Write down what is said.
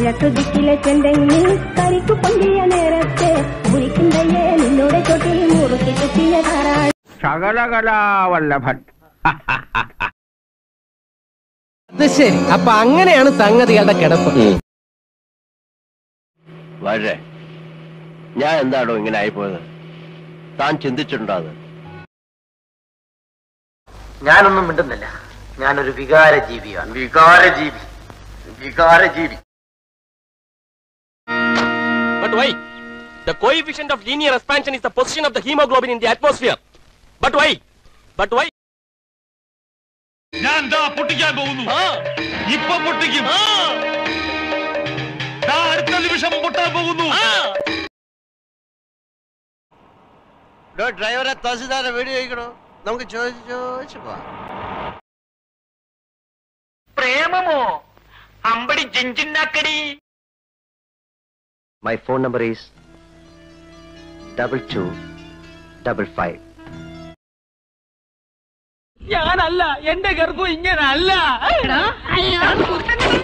കിഴക്ക് ദിക്കിലെ ചെന്തെങ്ങിൽ കരിക്കു പൊന്തിയ നേരത്തെ വിളിക്കുന്നയ്യേ നിന്നോട് ചൊട്ടിൽ മുറുക്കി കുത്തിയ താറാൾ ശകലകലാവല്ലഭൻ അത് ശരി അപ്പൊ അങ്ങനെയാണ് സംഗതികളുടെ കിടപ്പ് വളരെ ഞാൻ എന്താണോ ഇങ്ങനെ ആയിപ്പോയത് താൻ ചിന്തിച്ചിട്ടുണ്ടോ അത് ഞാനൊന്നും മിണ്ടുന്നില്ല ഞാനൊരു വികാര ജീവിയാണ് വികാര ജീവി വികാര ജീവി But why? The coefficient of linear expansion is the position of the hemoglobin in the atmosphere. But why? But why? ഞാൻ ദാ പൊട്ടിക്കാൻ പോകുന്നു ഇപ്പൊ പൊട്ടിക്കും ദാ അടുത്ത നിമിഷം പൊട്ടാൻ പോകുന്നു ഡ്രൈവറെ തഹസിൽദാരെ വീഡിയോ ചോദിക്കണോ നമുക്ക് ചോദിച്ചു ചോദിച്ചു പോവാം പ്രേമമോ അമ്പടി ജിഞ്ചിന്നാക്കടി my phone number is double two double five ഞാനല്ല എന്റെ ഗർഭം ഇങ്ങനല്ല